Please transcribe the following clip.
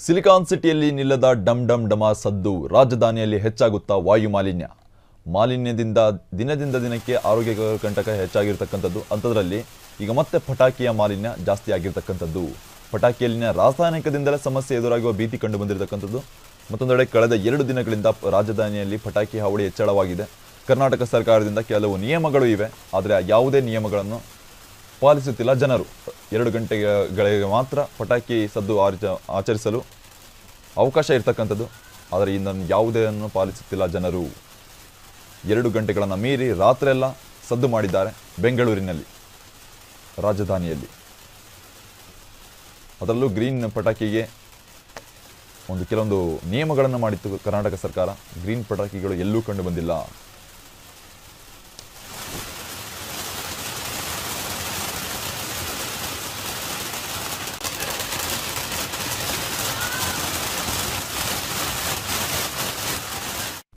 silicon ಸಿಟಿಯಲ್ಲಿ ನಿಲ್ಲದ ಡಮ್ ಡಮ್ ಡಮ ಸದ್ದು ರಾಜಧಾನಿಯಲ್ಲಿ ಹೆಚ್ಚಾಗುತ್ತಾ ವಾಯು ಮಾಲಿನ್ಯ ಮಾಲಿನ್ಯದಿಂದ ದಿನದಿಂದ ದಿನಕ್ಕೆ ಆರೋಗ್ಯ ಕಂಟಕ ಹೆಚ್ಚಾಗಿರ್ತಕ್ಕಂಥದ್ದು ಅಂಥದ್ರಲ್ಲಿ ಈಗ ಮತ್ತೆ ಪಟಾಕಿಯ ಮಾಲಿನ್ಯ ಜಾಸ್ತಿ ಆಗಿರ್ತಕ್ಕಂಥದ್ದು ಪಟಾಕಿಯಲ್ಲಿನ ರಾಸಾಯನಿಕದಿಂದಲೇ ಸಮಸ್ಯೆ ಎದುರಾಗುವ ಭೀತಿ ಕಂಡು ಬಂದಿರತಕ್ಕಂಥದ್ದು ಮತ್ತೊಂದೆಡೆ ಕಳೆದ ಎರಡು ದಿನಗಳಿಂದ ರಾಜಧಾನಿಯಲ್ಲಿ ಪಟಾಕಿ ಹಾವಳಿ ಹೆಚ್ಚಳವಾಗಿದೆ ಕರ್ನಾಟಕ ಸರ್ಕಾರದಿಂದ ಕೆಲವು ನಿಯಮಗಳು ಇವೆ ಆದರೆ ಯಾವುದೇ ನಿಯಮಗಳನ್ನು ಪಾಲಿಸುತ್ತಿಲ್ಲ ಜನರು ಎರಡು ಗಂಟೆಗಳಿಗೆ ಮಾತ್ರ ಪಟಾಕಿ ಸದ್ದು ಆಚ ಆಚರಿಸಲು ಅವಕಾಶ ಇರ್ತಕ್ಕಂಥದ್ದು ಆದರೆ ಇನ್ನೊಂದು ಯಾವುದನ್ನು ಪಾಲಿಸುತ್ತಿಲ್ಲ ಜನರು ಎರಡು ಗಂಟೆಗಳನ್ನು ಮೀರಿ ರಾತ್ರಿಯೆಲ್ಲ ಸದ್ದು ಮಾಡಿದ್ದಾರೆ ಬೆಂಗಳೂರಿನಲ್ಲಿ ರಾಜಧಾನಿಯಲ್ಲಿ ಅದರಲ್ಲೂ ಗ್ರೀನ್ ಪಟಾಕಿಗೆ ಒಂದು ಕೆಲವೊಂದು ನಿಯಮಗಳನ್ನು ಮಾಡಿತ್ತು ಕರ್ನಾಟಕ ಸರ್ಕಾರ ಗ್ರೀನ್ ಪಟಾಕಿಗಳು ಎಲ್ಲೂ ಕಂಡು ಬಂದಿಲ್ಲ